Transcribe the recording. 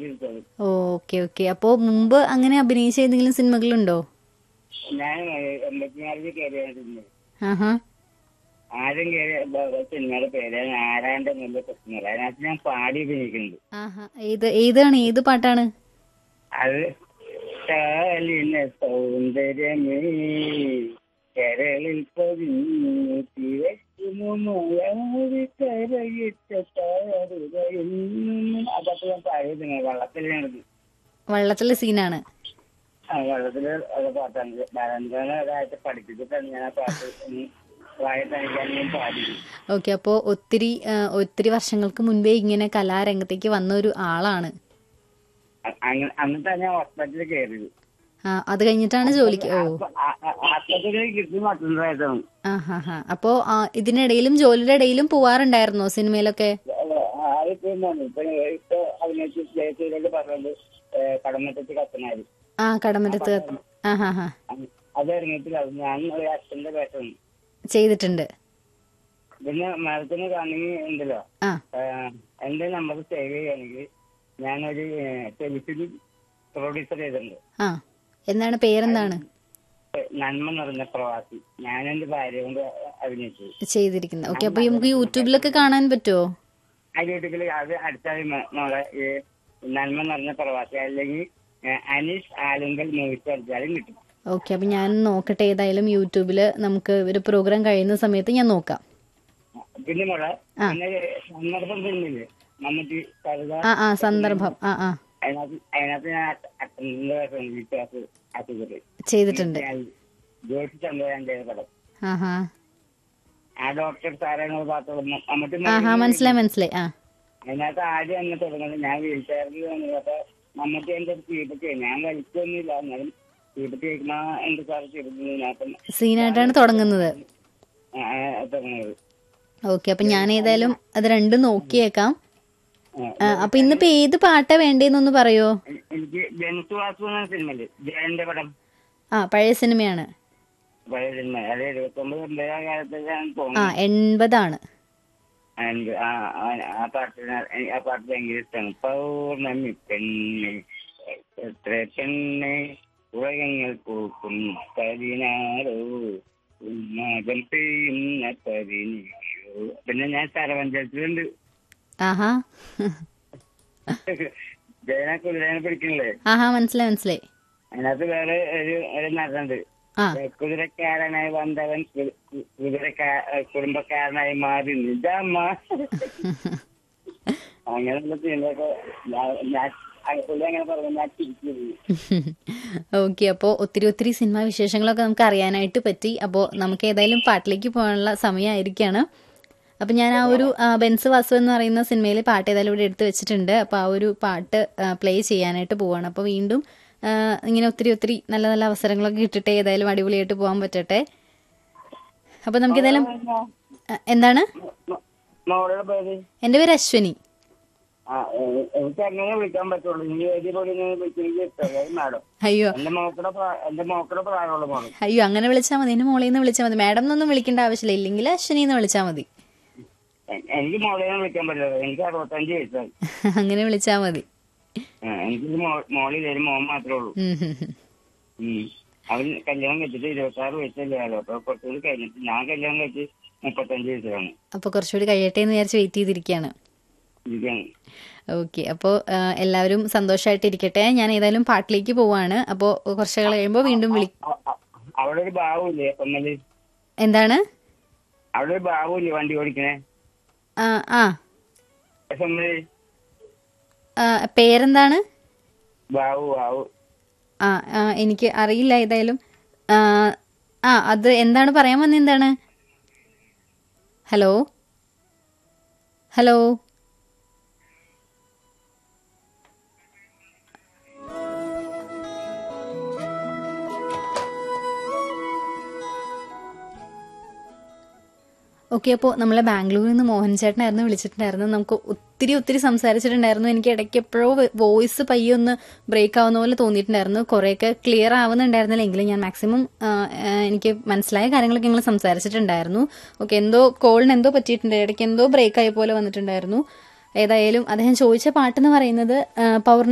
എടുത്തത് okay okay അപ്പോ മുമ്പ് അങ്ങനെ അഭിനയിച്ച ഏതെങ്കിലും സിനിമകളുണ്ടോ ഞാൻ എൺപത്തിനാലിന് കയറിയായിരുന്നു ആഹാ ആദ്യം കയറിയ ബ- സിനിമയുടെ പേര് നാരായണന്റെ മുല്ല പ്രശ്നങ്ങൾ അതിനകത്ത് ഞാൻ പാടി അഭിനയിക്കുന്നുണ്ട് ആഹാ ഏത് ഏതാണ് ഏത് പാട്ടാണ് അത് കാലിന സൗന്ദര്യമേ കരളിൽ പതിഞ്ഞു തിരക്കുന്നു മുളവി കരയിട്ട താരുകയെന്നും അതൊക്കെ ഞാൻ പാടിയിരുന്നു വള്ളത്തിലാണ് വള്ളത്തിലെ സീനാണ് ആ വെള്ളത്തില് അത് പാട്ടാണ് ബാലൻകാരായിട്ട് പഠിപ്പിച്ചിട്ടാണ് ഞാൻ ആ പാട്ട് ഒന്ന് വായി തനിക്കാൻ ഞാൻ പാടി ഓക്കെ അപ്പോൾ ഒത്തിരി ആ, ഒത്തിരി വർഷങ്ങൾക്ക് മുൻപേ ഇങ്ങനെ കലാരംഗത്തേക്ക് വന്ന ഒരു ആളാണ് അ- അങ്ങ- എന്നിട്ടാണ് ഞാൻ ഹോസ്പിറ്റലിൽ കയറിയത് ആ, അത് കഴിഞ്ഞിട്ടാണ് ജോലിക്ക് ഓ ആസ്പത്രിയിൽ കിട്ടി മറ്റുണ്ടായതാണ് ആ ഹാ ഹാ അപ്പോ ആ, ഇതിനിടയിലും ജോലിയുടെ ഇടയിലും പോവാറുണ്ടായിരുന്നോ സിനിമയിലൊക്കെ ആദ്യത്തെ എന്താണ് ഇപ്പൊ ഇപ്പൊ അഭിനയിച്ച് ജയസൂര്യോട് പറഞ്ഞത് കടമറ്റത്ത് കത്തനാര് ആ കടമറ്റത്ത് ആ ഹാ ഹാ അത് ഇറങ്ങിയിട്ടില്ല അത് ഞാൻ ഒരു അച്ഛന്റെ വേഷമാണ് ചെയ്തിട്ടുണ്ട് പിന്നെ മാഡത്തിന് കാണുകയും ഉണ്ടല്ലോ ആ ഏഹ്, എന്റെ നമ്പർ സേവ് ചെയ്യുകയാണെങ്കിൽ ഞാനൊരു ടെലിഫിലിം പ്രൊഡ്യൂസർ ചെയ്തിട്ടുണ്ട് ആ എന്താണ് പേരെന്താണ് ഏഹ്, നന്മ നിറഞ്ഞ പ്രവാസി ഞാൻ എന്റെ ഭാര്യ കൊണ്ട് അഭിനയിച്ചത് ചെയ്തിരിക്കുന്നത് ഓക്കെ അപ്പൊ നമുക്ക് യൂട്യൂബിലൊക്കെ കാണാൻ പറ്റുമോ ആ യൂട്യൂബിൽ അത് അടുത്തായി നമ്മളെ ഈ നന്മ നിറഞ്ഞ പ്രവാസി അല്ലെങ്കിൽ ഏഹ്, അനീഷ് ആലുങ്കൽ മൂവിസ് അടിച്ചാലും കിട്ടും ഓക്കെ അപ്പൊ ഞാൻ നോക്കട്ടെ ഏതായാലും യൂട്യൂബില് നമുക്ക് ഒരു പ്രോഗ്രാം കഴിയുന്ന സമയത്ത് ഞാൻ നോക്കാം പിന്നെ മോളെ ആ. പിന്നെ സന്ദർഭം തന്നില്ലേ മമ്മൂട്ടി കരുത ആ ആ സന്ദർഭം ആ ആ അതിനകത്ത് അതിനകത്ത് ഞാൻ അറ്റൻഡിന്റെ വേഷം വിശ്വാസ് ആശുപത്രി ചെയ്തിട്ടുണ്ട് ഞാൻ ജോഷി ചന്ദ്രൻ ചെയ്ത പടം ആഹാ ആ ഡോക്ടർ സാറെ പാത്തോളം മമ്മൂട്ടി ആഹാ മനസ്സിലായി മനസ്സിലായി ആ അതിനകത്ത് ആദ്യം എന്നെ തുടങ്ങുന്നത് ഞാൻ വീൽ ചെയറിൽ വന്നപ്പോ മമ്മൂട്ടി എന്റെ ഒരു ചീപ്പത്തി ഞാൻ വലിക്കൊന്നുമില്ല എന്നാലും ചീപ്പത്തി കഴിക്കുമ്പോ എന്റെ സാറ് ചീപ്പത്തി സീനായിട്ടാണ് തുടങ്ങുന്നത് തുടങ്ങുന്നത് ഓക്കെ അപ്പൊ ഞാൻ ഏതായാലും അത് രണ്ടും നോക്കിയേക്കാം ആ. ആ, അപ്പൊ ഇന്നിപ്പോ ഏത് പാട്ടാ വേണ്ടേന്നൊന്ന് പറയോ എ- എനിക്ക് ജനസ് വാസു എന്ന സിനിമയില് ജയന്റെ പടം ആ പഴയ സിനിമയാണ് പഴയ സിനിമ അത് എഴുപത്തൊമ്പത് എൺപതാം കാലത്തേക്കാണ് ആ തോന്നുന്നത് എൺപതാണ് എനിക്ക് ആ ആ- ആ പാട്ടിന് ആ പാട്ട് ഭയങ്കര ഇഷ്ടമാണ് പൗർണമി പെണ്ണെ എത്ര പെണ്ണെ ഉലകങ്ങൾ പൂക്കും പതിനാറോ ഉന്മാദം പെയ്യുന്ന പതിനേഴോ പിന്നെ ഞാൻ സ്ഥലപഞ്ചായത്തിലുണ്ട് ആഹാ ജയന കുതിരനെ പിടിക്കണില്ലേ ആഹാ മനസ്സിലായി മനസ്സിലായി അതിനകത്ത് വേറെ ഒരു ഒരു നടനുണ്ട് ആ കുതിരക്കാരനായി വന്നവൻ കു- കു- കുതിരക്കാ കുടുംബക്കാരനായി മാറി നിജാമ്മ അങ്ങനെയുള്ള സീനൊക്കെ ഞാൻ- ഞാൻ അ- പുള്ളി അങ്ങനെ പറഞ്ഞു ഞാൻ ചിരിച്ചു ഓക്കെ അപ്പോൾ ഒത്തിരി ഒത്തിരി സിനിമാ വിശേഷങ്ങളൊക്കെ നമുക്ക് അറിയാനായിട്ട് പറ്റി അപ്പോൾ നമുക്ക് ഏതായാലും പാട്ടിലേക്ക് പോകാനുള്ള സമയമായിരിക്കാണ് അപ്പം ഞാൻ ആ ഒരു ആ, ബെൻസ് വാസു എന്ന് പറയുന്ന സിനിമയിൽ പാട്ട് ഏതായാലും ഇവിടെ എടുത്ത് വെച്ചിട്ടുണ്ട് അപ്പോൾ ആ ഒരു പാട്ട് പ്ലേ ചെയ്യാനായിട്ട് പോവാണ് അപ്പോൾ വീണ്ടും ആ, ഇങ്ങനെ ഒത്തിരി ഒത്തിരി നല്ല നല്ല അവസരങ്ങളൊക്കെ കിട്ടട്ടെ ഏതായാലും അടിപൊളിയായിട്ട് പോകാൻ പറ്റട്ടെ അപ്പോൾ നമുക്ക് ഏതായാലും ആ, എന്താണ് മോളുടെ പേര് എൻ്റെ പേര് അശ്വനി ആ എ- എനിക്ക് അങ്ങനെ വിളിക്കാൻ പറ്റുള്ളൂ ഇനി ഏത് പോലെ വിളിച്ചെങ്കിൽ ഇഷ്ടമല്ല മാഡം അയ്യോ എന്റെ മോക്കടെ പ്രാ- എന്റെ മോക്കടെ പ്രായമുള്ള മോള് അയ്യോ അങ്ങനെ വിളിച്ചാൽ മതി എൻ്റെ മോളിൽ നിന്ന് വിളിച്ചാൽ മതി മാഡം എന്നൊന്നും വിളിക്കേണ്ട ആവശ്യമില്ല ഇല്ലെങ്കിൽ അശ്വനി എന്ന് വിളിച്ചാൽ മതി എ- എനിക്ക് മോളെ വിളിക്കാൻ പറ്റില്ല എനിക്ക് അറുപത്തഞ്ച് വയസ്സായി അങ്ങനെ വിളിച്ചാൽ മതി ആ, എനിക്ക് മോ- മോളിൽ ഒരു മോൻ മാത്രമേ ഉള്ളൂ ഉം ഹും ഹും. ഉം. അവൻ കല്യാണം കഴിച്ചിട്ട് ഇരുപത്തി ആറ് വയസ്സല്ലേ ആളോ അപ്പൊ കുറച്ചുകൂടി കഴിഞ്ഞിട്ട് ഞാൻ കല്യാണം കഴിച്ച് മുപ്പത്തഞ്ച് വയസ്സാണ് അപ്പോൾ കുറച്ചുകൂടി കഴിയട്ടെ എന്ന് വിചാരിച്ച് വെയിറ്റ് ചെയ്തിരിക്കുകയാണ് ഇരിക്കാണ് ഓക്കെ അപ്പോൾ എല്ലാവരും സന്തോഷമായിട്ട് ഇരിക്കട്ടെ ഞാൻ ഏതായാലും പാട്ടിലേക്ക് പോവാണ് അപ്പോൾ കുറച്ച് നാൾ കഴിയുമ്പോൾ വീണ്ടും വിളി അ- അ- അവിടെ ഒരു ബാബുല്ലേ എപ്പമ്മല് എന്താണ് അവിടെ ഒരു ബാബുല്ലേ വണ്ടി ഓടിക്കണേ ആ ആ എപ്പമ്മല് ആ, പേരെന്താണ് ബാബു ബാബു ആ ആ, എനിക്ക് അറിയില്ല ഏതായാലും ആ, ആ അത് എന്താണ് പറയാൻ വന്നത് എന്താണ് ഹലോ ഹലോ ഓക്കെ അപ്പോൾ നമ്മളെ ബാംഗ്ലൂരിൽ നിന്ന് മോഹൻ ചേട്ടനായിരുന്നു വിളിച്ചിട്ടുണ്ടായിരുന്നു നമുക്ക് ഒത്തിരി ഒത്തിരി സംസാരിച്ചിട്ടുണ്ടായിരുന്നു എനിക്ക് ഇടയ്ക്ക് എപ്പോഴോ വോയിസ് പയ്യെ ഒന്ന് ബ്രേക്ക് ആവുന്ന പോലെ തോന്നിയിട്ടുണ്ടായിരുന്നു കുറേയൊക്കെ ക്ലിയർ ആവുന്നുണ്ടായിരുന്നില്ല എങ്കിലും ഞാൻ മാക്സിമം എനിക്ക് മനസ്സിലായ കാര്യങ്ങളൊക്കെ ഞങ്ങൾ സംസാരിച്ചിട്ടുണ്ടായിരുന്നു ഓക്കെ എന്തോ കോളിന് എന്തോ പറ്റിയിട്ടുണ്ട് ഇടയ്ക്ക് എന്തോ ബ്രേക്ക് ആയ പോലെ വന്നിട്ടുണ്ടായിരുന്നു ഏതായാലും അദ്ദേഹം ചോദിച്ച പാട്ടെന്ന് പറയുന്നത് ആ, പൗർണ